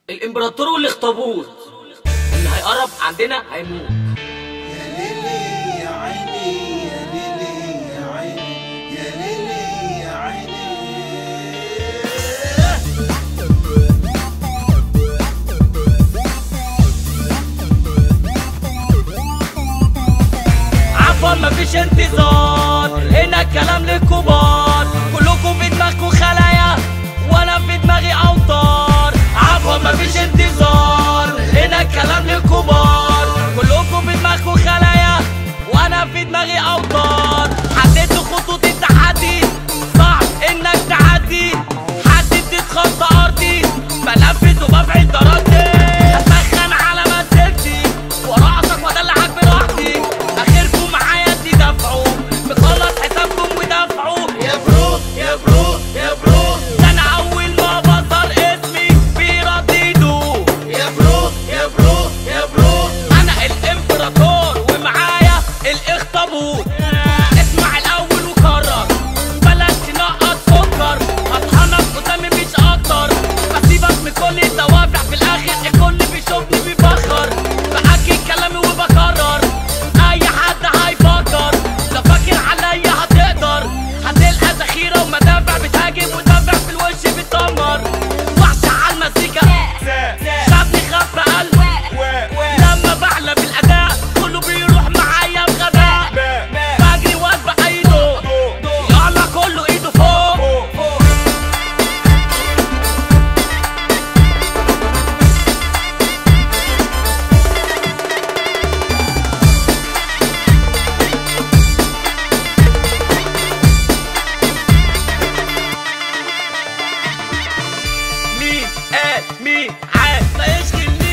الامبراطور والاخطبوط اللي هيقرب عندنا هيموت يا ليلي يا عيني يا ليلي يا عيني يا ليلي يا عيني عفوا مفيش انتظار هنا الكلام للكبار كلكم في دماغكم خلايا وانا في دماغي اوتار عفوا مفيش انتظار هنا الكلام للكبار كلكم في دماغكم خلايا وانا في دماغي اوتار حددت خطوط التحدي صعب انك تعدي حددت خط ارضي بنفذ وبفعل تردي هسخن على مسيرتي ورقصك وادلعك براحتي اخركم معايا تدافعوا مخلص حسابكم ودافعوا يا برو يا برو يا برو ده انا اول ما بظهر اسمي بيرددوا يا برو يا برو يا برو انا الامبراطور ومعايا الاخطبوط اسمع الاول وكرر بلاش تنقط سكر هطحنك قدامي مش اكتر بسيبك من كل الدوافع في الاخر الكل بيشوفني بيفخر باكد كلامي وبكرر اي حد هيفكر لو فاكر عليا هتقدر هتلقى ذخيره ومدافع بتهاجم ودافع في الوش بتدمر وحش على المزيكا خافني خاف في قلبي لما بعلى بالاداء كله بيروح معايا بغباء بجري واسبق ايده يلا كله ايده فوق مين قال مين عاد لا يشغلني